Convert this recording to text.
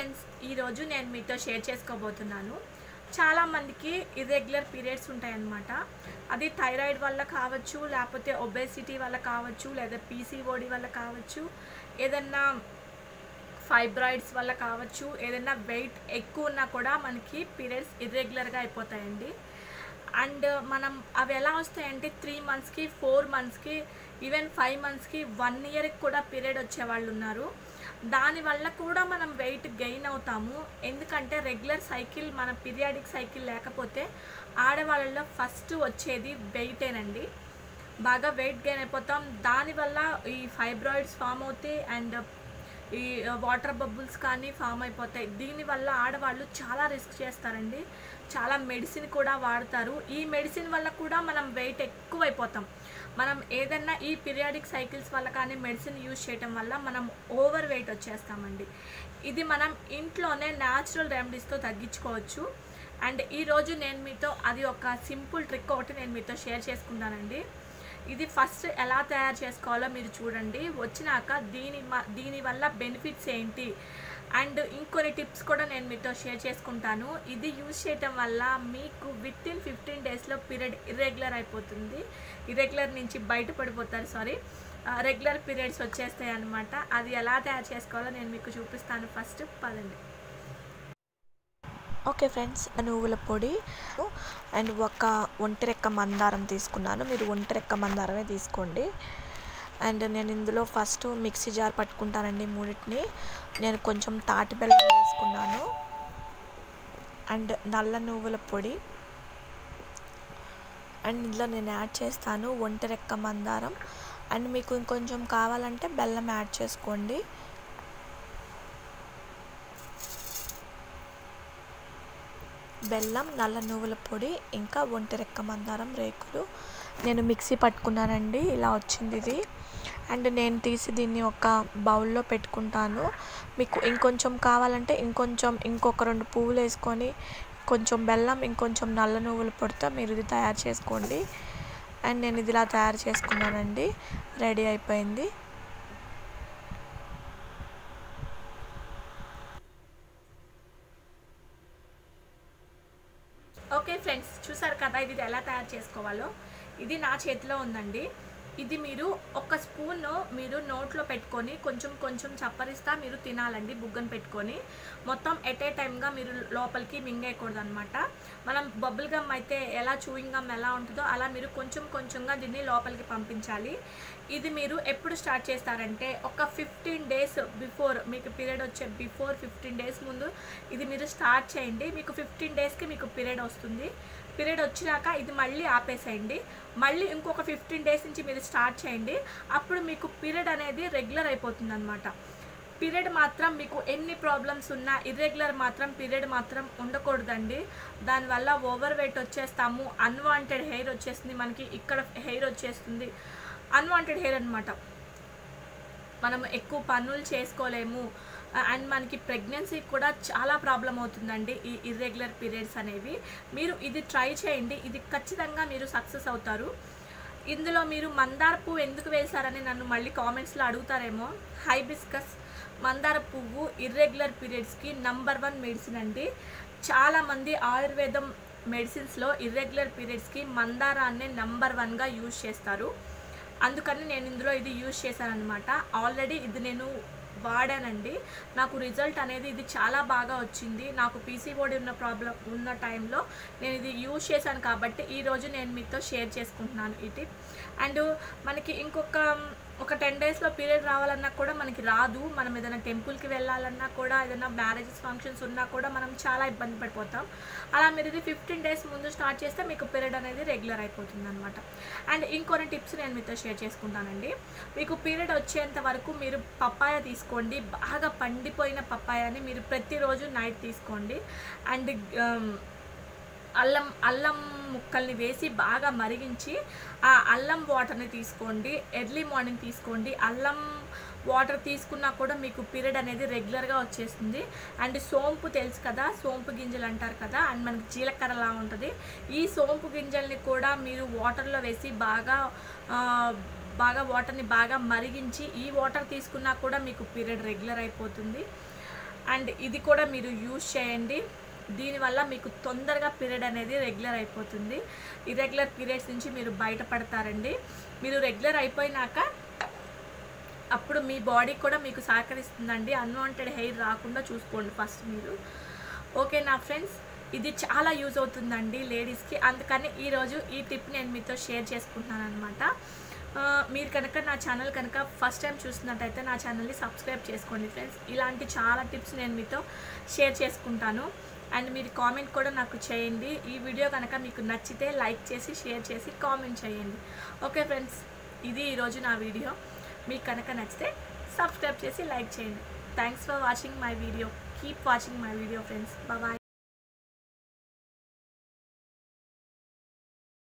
friends ఈరోజు నేను మీతో షేర్ చేసుకోబోతున్నాను చాలామందికి ఇర్రెగ్యులర్ పీరియడ్స్ ఉంటాయన్నమాట అది థైరాయిడ్ వల్ల కావచ్చు లేకపోతే ఒబేసిటీ వల్ల కావచ్చు లేదా పీసీఓడి వల్ల కావచ్చు ఏదన్నా ఫైబ్రాయిడ్స్ వల్ల కావచ్చు ఏదైనా వెయిట్ ఎక్కువ ఉన్నా కూడా మనకి పీరియడ్స్ ఇర్రెగ్యులర్గా అయిపోతాయండి అండ్ మనం అవి ఎలా వస్తాయంటే త్రీ మంత్స్కి ఫోర్ మంత్స్కి ఈవెన్ ఫైవ్ మంత్స్కి వన్ ఇయర్కి కూడా పీరియడ్ వచ్చే వాళ్ళు ఉన్నారు దానివల్ల కూడా మనం వెయిట్ గెయిన్ అవుతాము ఎందుకంటే రెగ్యులర్ సైకిల్ మన పీరియాడిక్ సైకిల్ లేకపోతే ఆడవాళ్ళలో ఫస్ట్ వచ్చేది వెయిటేనండి బాగా వెయిట్ గెయిన్ అయిపోతాం దానివల్ల ఈ ఫైబ్రాయిడ్స్ ఫామ్ అవుతాయి అండ్ ఈ వాటర్ బబుల్స్ కానీ ఫామ్ అయిపోతాయి దీనివల్ల ఆడవాళ్ళు చాలా రిస్క్ చేస్తారండి చాలా మెడిసిన్ కూడా వాడతారు ఈ మెడిసిన్ వల్ల కూడా మనం వెయిట్ ఎక్కువ అయిపోతాం మనం ఏదన్నా ఈ పీరియాడిక్ సైకిల్స్ వల్ల కానీ మెడిసిన్ యూజ్ చేయటం వల్ల మనం ఓవర్ వెయిట్ వచ్చేస్తామండి ఇది మనం ఇంట్లోనే న్యాచురల్ రెమెడీస్తో తగ్గించుకోవచ్చు అండ్ ఈరోజు నేను మీతో అది ఒక సింపుల్ ట్రిక్ ఒకటి నేను మీతో షేర్ చేసుకుంటానండి ఇది ఫస్ట్ ఎలా తయారు చేసుకోవాలో మీరు చూడండి వచ్చినాక దీని మ- దీనివల్ల బెనిఫిట్స్ ఏంటి అండ్ ఇంకొన్ని టిప్స్ కూడా నేను మీతో షేర్ చేసుకుంటాను ఇది యూజ్ చేయటం వల్ల మీకు విత్ ఇన్ ఫిఫ్టీన్ డేస్లో పీరియడ్ ఇర్రెగ్యులర్ అయిపోతుంది ఇర్రెగ్యులర్ నుంచి బయటపడిపోతారు సారీ రెగ్యులర్ పీరియడ్స్ వచ్చేస్తాయి అనమాట అది ఎలా తయారు చేసుకోవాలో నేను మీకు చూపిస్తాను ఫస్ట్ పదండి ఓకే ఫ్రెండ్స్ నువ్వుల పొడి అండ్ ఒక ఒంటిరెక్క మందారం తీసుకున్నాను మీరు ఒంటిరెక్క మందారమే తీసుకోండి అండ్ నేను ఇందులో ఫస్ట్ మిక్సీ జార్ పట్టుకుంటానండి మూడింటిని నేను కొంచెం తాటి బెల్లం వేసుకున్నాను అండ్ నల్ల నువ్వుల పొడి అండ్ ఇందులో నేను యాడ్ చేస్తాను ఒంటిరెక్క మందారం అండ్ మీకు ఇంకొంచెం కావాలంటే బెల్లం యాడ్ చేసుకోండి బెల్లం నల్ల నువ్వుల పొడి ఇంకా ఒంటిరెక్క మందారం రేకులు నేను మిక్సీ పట్టుకున్నానండి ఇలా వచ్చింది ఇది అండ్ నేను తీసి దీన్ని ఒక బౌల్లో పెట్టుకుంటాను మీకు ఇంకొంచెం కావాలంటే ఇంకొంచెం ఇంకొక రెండు పువ్వులు వేసుకొని కొంచెం బెల్లం ఇంకొంచెం నల్ల నువ్వుల పొడితో మీరు ఇది తయారు చేసుకోండి అండ్ నేను ఇది ఇలా తయారు చేసుకున్నానండి రెడీ అయిపోయింది ఓకే ఫ్రెండ్స్ చూసారు కదా ఇది ఎలా తయారు చేసుకోవాలో ఇది నా చేతిలో ఉందండి ఇది మీరు ఒక స్పూన్ మీరు నోట్లో పెట్టుకొని కొంచెం కొంచెం చప్పరిస్తా మీరు తినాలండి బుగ్గను పెట్టుకొని మొత్తం ఎట్ ఏ టైమ్గా మీరు లోపలికి మింగేయకూడదు అనమాట మనం బబుల్ గమ్ అయితే ఎలా చూయింగ్ గమ్ ఎలా ఉంటుందో అలా మీరు కొంచెం కొంచెంగా దీన్ని లోపలికి పంపించాలి ఇది మీరు ఎప్పుడు స్టార్ట్ చేస్తారంటే ఒక ఫిఫ్టీన్ డేస్ బిఫోర్ మీకు పీరియడ్ వచ్చే బిఫోర్ ఫిఫ్టీన్ డేస్ ముందు ఇది మీరు స్టార్ట్ చేయండి మీకు ఫిఫ్టీన్ డేస్కి మీకు పీరియడ్ వస్తుంది పీరియడ్ వచ్చినాక ఇది మళ్ళీ ఆపేసేయండి మళ్ళీ ఇంకొక ఫిఫ్టీన్ డేస్ నుంచి మీరు స్టార్ట్ చేయండి అప్పుడు మీకు పీరియడ్ అనేది రెగ్యులర్ అయిపోతుంది అనమాట పీరియడ్ మాత్రం మీకు ఎన్ని ప్రాబ్లమ్స్ ఉన్నా ఇర్రెగ్యులర్ మాత్రం పీరియడ్ మాత్రం ఉండకూడదండి దానివల్ల ఓవర్ వెయిట్ వచ్చేస్తాము అన్వాంటెడ్ హెయిర్ వచ్చేస్తుంది మనకి ఇక్కడ హెయిర్ వచ్చేస్తుంది అన్వాంటెడ్ హెయిర్ అనమాట మనం ఎక్కువ పనులు చేసుకోలేము అండ్ మనకి ప్రెగ్నెన్సీ కూడా చాలా ప్రాబ్లం అవుతుందండి ఈ ఇర్రెగ్యులర్ పీరియడ్స్ అనేవి మీరు ఇది ట్రై చేయండి ఇది ఖచ్చితంగా మీరు సక్సెస్ అవుతారు ఇందులో మీరు మందార పువ్వు ఎందుకు వేశారని నన్ను మళ్ళీ కామెంట్స్లో అడుగుతారేమో హైబిస్కస్ మందార పువ్వు ఇర్రెగ్యులర్ పీరియడ్స్కి నంబర్ వన్ మెడిసిన్ అండి చాలామంది ఆయుర్వేదం మెడిసిన్స్లో ఇర్రెగ్యులర్ పీరియడ్స్కి మందారాన్నే నంబర్ వన్గా యూజ్ చేస్తారు అందుకని నేను ఇందులో ఇది యూజ్ చేశాను అనమాట ఆల్రెడీ ఇది నేను వాడానండి నాకు రిజల్ట్ అనేది ఇది చాలా బాగా వచ్చింది నాకు పీసీఓడి ఉన్న ప్రాబ్లం ఉన్న టైంలో నేను ఇది యూజ్ చేశాను కాబట్టి ఈరోజు నేను మీతో షేర్ చేసుకుంటున్నాను ఈ టిప్ అండ్ మనకి ఇంకొక ఒక టెన్ డేస్లో పీరియడ్ రావాలన్నా కూడా మనకి రాదు మనం ఏదైనా టెంపుల్కి వెళ్ళాలన్నా కూడా ఏదైనా మ్యారేజెస్ ఫంక్షన్స్ ఉన్నా కూడా మనం చాలా ఇబ్బంది పడిపోతాం అలా మీరు ఇది ఫిఫ్టీన్ డేస్ ముందు స్టార్ట్ చేస్తే మీకు పీరియడ్ అనేది రెగ్యులర్ అయిపోతుంది అనమాట అండ్ ఇంకొన్ని టిప్స్ నేను మీతో షేర్ చేసుకుంటానండి మీకు పీరియడ్ వచ్చేంత వరకు మీరు పప్పాయ తీసుకోండి బాగా పండిపోయిన పప్పాయని మీరు ప్రతిరోజు నైట్ తీసుకోండి అండ్ అల్లం అల్లం ముక్కల్ని వేసి బాగా మరిగించి ఆ అల్లం వాటర్ని తీసుకోండి ఎర్లీ మార్నింగ్ తీసుకోండి అల్లం వాటర్ తీసుకున్నా కూడా మీకు పీరియడ్ అనేది రెగ్యులర్గా వచ్చేస్తుంది అండ్ సోంపు తెలుసు కదా సోంపు గింజలు అంటారు కదా అండ్ మనకి జీలకర్రలా ఉంటుంది ఈ సోంపు గింజల్ని కూడా మీరు వాటర్లో వేసి బాగా ఆ, బాగా వాటర్ని బాగా మరిగించి ఈ వాటర్ తీసుకున్నా కూడా మీకు పీరియడ్ రెగ్యులర్ అయిపోతుంది అండ్ ఇది కూడా మీరు యూజ్ చేయండి దీనివల్ల మీకు తొందరగా పీరియడ్ అనేది రెగ్యులర్ అయిపోతుంది ఇరెగ్యులర్ పీరియడ్స్ నుంచి మీరు బయటపడతారండి మీరు రెగ్యులర్ అయిపోయినాక అప్పుడు మీ బాడీ కూడా మీకు సహకరిస్తుందండి అన్వాంటెడ్ హెయిర్ రాకుండా చూసుకోండి ఫస్ట్ మీరు ఓకే నా ఫ్రెండ్స్ ఇది చాలా యూజ్ అవుతుందండి లేడీస్కి అందుకని ఈరోజు ఈ టిప్ నేను మీతో షేర్ చేసుకుంటున్నాను అనమాట మీరు కనుక నా ఛానల్ కనుక ఫస్ట్ టైం చూసినట్టయితే నా ఛానల్ని సబ్స్క్రైబ్ చేసుకోండి ఫ్రెండ్స్ ఇలాంటి చాలా టిప్స్ నేను మీతో షేర్ చేసుకుంటాను అండ్ మీరు కామెంట్ కూడా నాకు చేయండి ఈ వీడియో కనుక మీకు నచ్చితే లైక్ చేసి షేర్ చేసి కామెంట్ చేయండి ఓకే ఫ్రెండ్స్ ఇది ఈరోజు నా వీడియో మీకు కనుక నచ్చితే సబ్స్క్రైబ్ చేసి లైక్ చేయండి thanks for watching my video keep watching my video friends bye